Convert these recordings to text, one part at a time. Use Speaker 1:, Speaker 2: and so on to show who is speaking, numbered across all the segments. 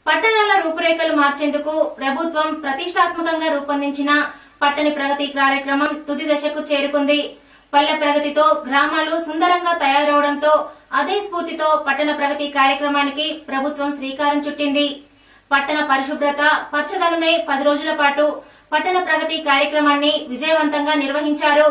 Speaker 1: పట్టణాల రూపురేఖలు మార్చేందుకు ప్రభుత్వం ప్రతిష్టాత్మకంగా రూపొందించిన పట్టణ ప్రగతి కార్యక్రమం తుది దశకు చేరుకుంది పల్లె ప్రగతితో గ్రామాలు సుందరంగా తయారవడంతో అదే స్ఫూర్తితో పట్టణ ప్రగతి కార్యక్రమానికి ప్రభుత్వం శ్రీకారం చుట్టింది పట్టణ పరిశుభ్రత పచ్చదనమే పది రోజుల పాటు పట్టణ ప్రగతి కార్యక్రమాన్ని విజయవంతంగా నిర్వహించారు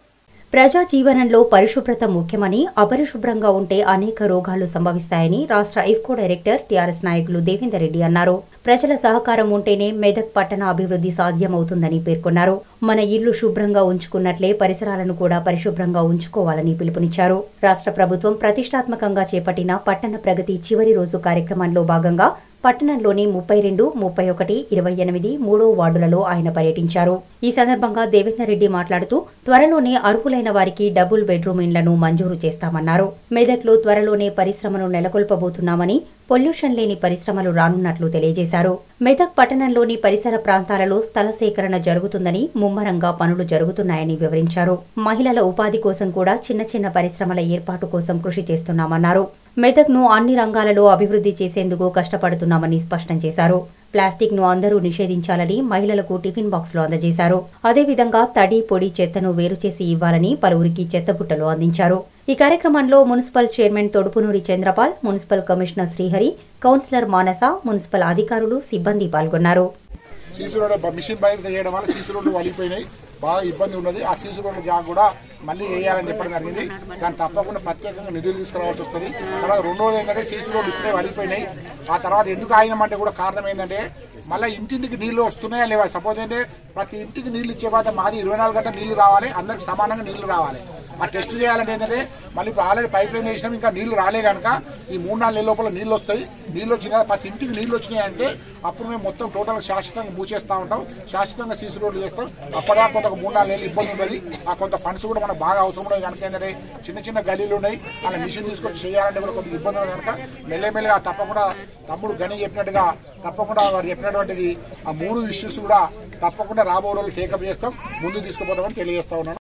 Speaker 2: ప్రజా జీవనంలో పరిశుభ్రత ముఖ్యమని అపరిశుభ్రంగా ఉంటే అనేక రోగాలు సంభవిస్తాయని రాష్ట్ర ఇఫ్కో డైరెక్టర్ టీఆర్ఎస్ నాయకులు దేవేందర్ రెడ్డి అన్నారు ప్రజల సహకారం ఉంటేనే మెదక్ పట్టణ అభివృద్ధి సాధ్యమవుతుందని పేర్కొన్నారు మన ఇల్లు శుభ్రంగా ఉంచుకున్నట్లే పరిసరాలను కూడా పరిశుభ్రంగా ఉంచుకోవాలని పిలుపునిచ్చారు రాష్ట్ర ప్రభుత్వం ప్రతిష్టాత్మకంగా చేపట్టిన పట్టణ ప్రగతి చివరి రోజు కార్యక్రమంలో భాగంగా పట్టణంలోని ముప్పై రెండు ముప్పై ఒకటి ఇరవై ఎనిమిది మూడో వార్డులలో ఆయన పర్యటించారు ఈ సందర్భంగా దేవేందర్ రెడ్డి మాట్లాడుతూ త్వరలోనే అర్హులైన వారికి డబుల్ బెడ్రూమ్ ఇండ్లను మంజూరు చేస్తామన్నారు మెదక్లో త్వరలోనే పరిశ్రమను నెలకొల్పబోతున్నామని పొల్యూషన్ లేని పరిశ్రమలు రానున్నట్లు తెలియజేశారు మెదక్ పట్టణంలోని పరిసర ప్రాంతాలలో స్థల సేకరణ జరుగుతుందని ముమ్మరంగా పనులు జరుగుతున్నాయని వివరించారు మహిళల ఉపాధి కోసం కూడా చిన్న చిన్న పరిశ్రమల ఏర్పాటు కోసం కృషి చేస్తున్నామన్నారు మెదక్ను అన్ని రంగాలలో అభివృద్ధి చేసేందుకు కష్టపడుతున్నామని స్పష్టం చేశారు ప్లాస్టిక్ ను అందరూ నిషేధించాలని మహిళలకు టిఫిన్ బాక్సులు అందజేశారు అదేవిధంగా తడి పొడి చెత్తను వేరు చేసి ఇవ్వాలని పలువురికి చెత్తబుట్టలు అందించారు ఈ కార్యక్రమంలో municipal chairman Thodupunuri Chandrapal municipal commissioner Srihari councillor Manasa municipal అధికారులు సిబ్బంది పాల్గొన్నారు
Speaker 3: సీసీ రోడ్డు మిషన్ బయట చేయడం వల్ల సీసీ రోడ్లు వలిగిపోయినాయి బాగా ఇబ్బంది ఉన్నది ఆ సీసీ రోడ్ల జాగా కూడా మళ్ళీ వేయాలని చెప్పడం జరిగింది దాన్ని తప్పకుండా ప్రత్యేకంగా నిధులు తీసుకురావాల్సి వస్తుంది తర్వాత రెండోది ఏంటంటే సీసీ రోడ్లు ఇప్పుడే వలిగిపోయినాయి ఆ తర్వాత ఎందుకు ఆగినామంటే కూడా కారణం ఏంటంటే మళ్ళీ ఇంటింటికి నీళ్లు వస్తున్నాయా లేవా సపోజ్ అంటే ప్రతి ఇంటికి నీళ్లు ఇచ్చే బాధ మాది ఇరవై నాలుగు గంటల నీళ్లు రావాలి అందరికి సమానంగా నీళ్లు రావాలి ఆ టెస్ట్ చేయాలంటే ఏంటంటే మళ్ళీ ఇప్పుడు ఆల్రెడీ పైప్ లైన్ వేసినాం ఇంకా నీళ్లు రాలే కనుక ఈ మూడు నాలుగు నెలల లోపల నీళ్లు వస్తాయి నీళ్లు వచ్చిన ప్రతి ఇంటికి నీళ్లు వచ్చినాయి అంటే అప్పుడు మేము మొత్తం టోటల్ శాశ్వతంగా మూసేస్తూ ఉంటాం శాశ్వతంగా సీసీ రోడ్లు చేస్తాం అప్పటిదాకా కొంత ఒక మూడు నాలుగు నెలలు ఇబ్బంది ఉంటుంది ఆ కొంత ఫండ్స్ కూడా మనకు బాగా అవసరం ఉన్నాయి కనుక ఏంటంటే చిన్న చిన్న గలీలు ఉన్నాయి అలా మిషన్ తీసుకొచ్చి చేయాలంటే కూడా కొంత ఇబ్బంది ఉంది కనుక మెల్లమెల్లగా తప్పకుండా తమ్ముడు గని చెప్పినట్టుగా తప్పకుండా వారు చెప్పినటువంటిది ఆ మూడు ఇష్యూస్ కూడా తప్పకుండా రాబోయే రోజులు టేకప్ చేస్తాం ముందు తీసుకుపోతామని తెలియజేస్తా ఉన్నాను